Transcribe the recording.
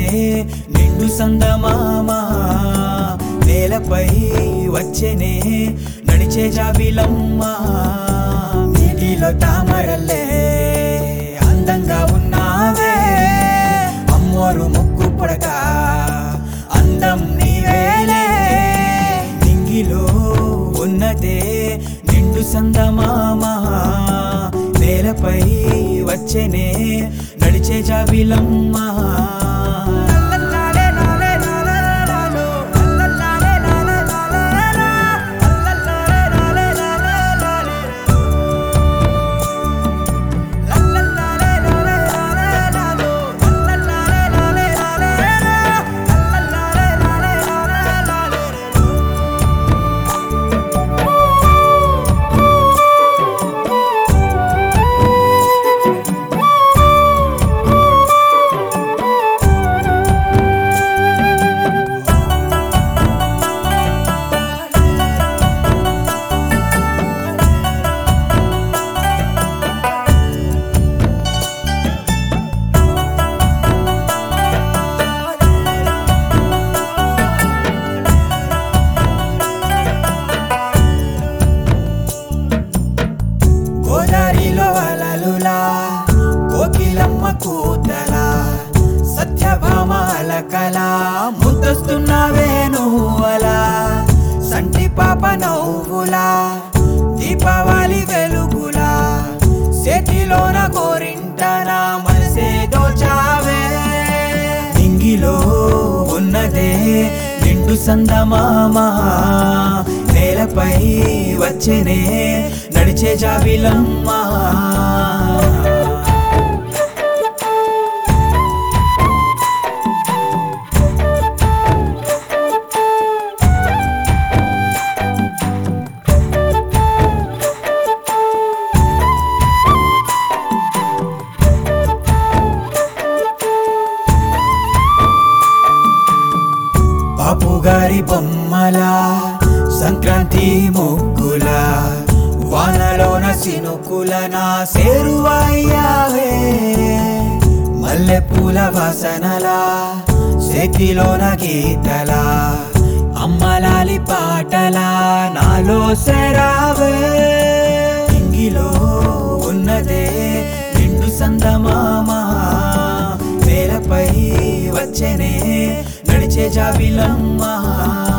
నిండు సందమామా నేలపై వచ్చెనే నడిచే జాబిలమ్మా నీటిలో తామరల్లే అందంగా ఉన్నావే అమ్మోరు ముక్కు పొడక అందం నీవేలే నింగిలో ఉన్నదే నిండు సందమామా నేలపై వచ్చెనే నడిచే జాబిలమ్మా గోదారిలో అలలులా కోకిలమ్మ కూతలా సత్యభామ అలకలా ముద్దొస్తున్నావే నువ్వలా సంటి పాప నవ్వులా దీపావళి వెలుగులా చేతిలోన గోరింట నా మనసే దోచావే నింగిలో ఉన్నదే నిండు సందమామా నేలపై వచ్చెనే నడిచే జాబిలమ్మా బాపు గారి బొమ్మలా సంక్రాంతి ముగ్గుల వానలోన సినుకుల నా సేరువయ్యావే మల్లె పూల వాసనలా చేతిలోన గీతలా అమ్మలాలి పాటలా నాలో సెరావే ఇంగిలో ఉన్నదే నిండు సందమామా నేలపై వచ్చెనే నడిచే జాబిలమ్మా